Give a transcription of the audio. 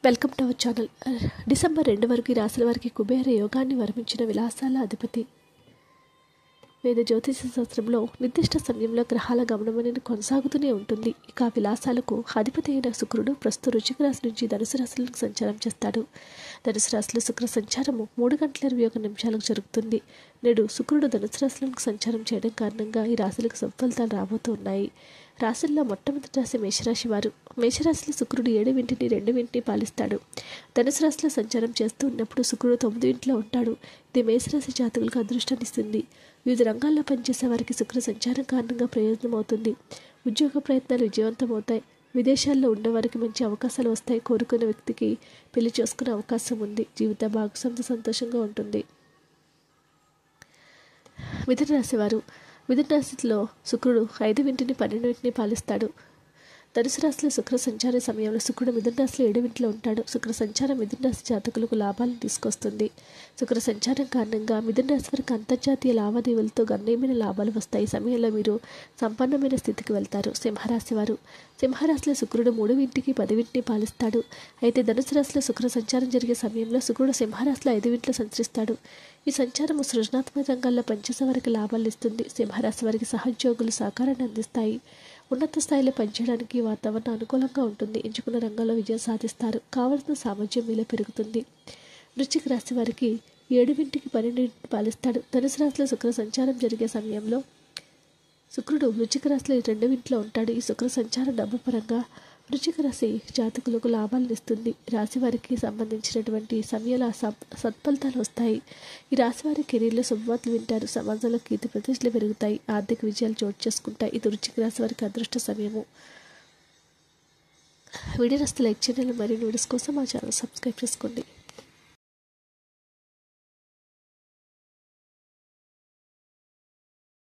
welcome to our channel December రెండు వరకు ఈ రాశుల వారికి కుబేర యోగాన్ని వరమించిన విలాసాల అధిపతి వేద జ్యోతిష శాస్త్రంలో నిర్దిష్ట సమయంలో గ్రహాల గమనం అనేది కొనసాగుతూనే ఉంటుంది ఇక ఆ విలాసాలకు అధిపతి అయిన శుక్రుడు ప్రస్తుత రుచిక రాశి నుంచి ధనుసు రాశులకు సంచారం చేస్తాడు ధనుసు రాశిలో శుక్ర సంచారము మూడు గంటల ఇరవై ఒక నిమిషాలకు జరుగుతుంది నేడు శుక్రుడు ధనుసు రాశులకు సంచారం చేయడం కారణంగా ఈ రాశులకు సత్ఫలితాలు రాబోతూ ఉన్నాయి రాశుల్లో మొట్టమొదటి రాశి మేషరాశి వారు మేషరాశిలో శుక్రుడు ఏడు వింటిని రెండు వింటిని పాలిస్తాడు ధనుసు రాశిలో సంచారం చేస్తూ ఉన్నప్పుడు శుక్రుడు తొమ్మిది ఇంట్లో ఉంటాడు ఇది మేషరాశి జాతకులకు అదృష్టాన్ని ఇస్తుంది వివిధ రంగాల్లో పనిచేసే వారికి శుక్ర సంచారం కారణంగా ప్రయోజనం అవుతుంది ఉద్యోగ ప్రయత్నాలు విజయవంతమవుతాయి విదేశాల్లో ఉండేవారికి మంచి అవకాశాలు వస్తాయి కోరుకున్న వ్యక్తికి పెళ్లి చేసుకునే అవకాశం ఉంది జీవిత భాగస్వామితో సంతోషంగా ఉంటుంది మిథున రాశి వారు మిథున రాశిలో శుక్రుడు ఐదు వింటిని పన్నెండు వింటిని పాలిస్తాడు ధనుసు రాశిలో శుక్ర సంచార సమయంలో శుక్రుడు మిథున రాశిలో ఏడు వింట్లో ఉంటాడు శుక్ర సంచారం మిథున రాశి జాతకులకు లాభాలను తీసుకొస్తుంది శుక్ర సంచారం కారణంగా మిథున రాశి వారికి అంతర్జాతీయ లావాదేవీలతో గణనీయమైన లాభాలు వస్తాయి ఈ సమయంలో మీరు సంపన్నమైన స్థితికి వెళ్తారు సింహరాశి వారు సింహరాశిలో శుక్రుడు మూడు వింటికి పది వింటిని పాలిస్తాడు అయితే ధనుసు రాశిలో శుక్ర సంచారం జరిగే సమయంలో శుక్రుడు సింహరాశిలో ఐదు వింట్లో సంచరిస్తాడు ఈ సంచారము సృజనాత్మక రంగాల్లో పనిచేసే వారికి లాభాలు ఇస్తుంది సింహరాశి వారికి సహోద్యోగులు సహకారాన్ని అందిస్తాయి ఉన్నత స్థాయిలో పనిచేయడానికి వాతావరణం అనుకూలంగా ఉంటుంది ఎంచుకున్న రంగంలో విజయం సాధిస్తారు కావలసిన సామర్థ్యం మీలో పెరుగుతుంది వృశ్చిక రాశి వారికి ఏడు వింటికి పన్నెండింటిని పాలిస్తాడు ధనుసు రాశిలో శుక్ర సంచారం జరిగే సమయంలో శుక్రుడు వృశ్చిక రాశిలో రెండు ఇంట్లో ఉంటాడు ఈ శుక్ర సంచారం డబ్బు పరంగా వృశ్చిక రాశి జాతకులకు లాభాలను ఇస్తుంది రాశి వారికి సంబంధించినటువంటి సమయాల సత్ఫలితాలు వస్తాయి ఈ రాశి వారి కెరీర్లో శుభవార్తలు వింటారు సమాజంలో కీర్తి ప్రతిష్టలు పెరుగుతాయి ఆర్థిక విజయాలు చోటు చేసుకుంటాయి ఇది వృశ్చిక రాశి వారికి అదృష్ట సమయము వీడియో నస్తే లైక్ చేయండి మరిన్ని వీడియోస్ కోసం మా ఛానల్ సబ్స్క్రైబ్ చేసుకోండి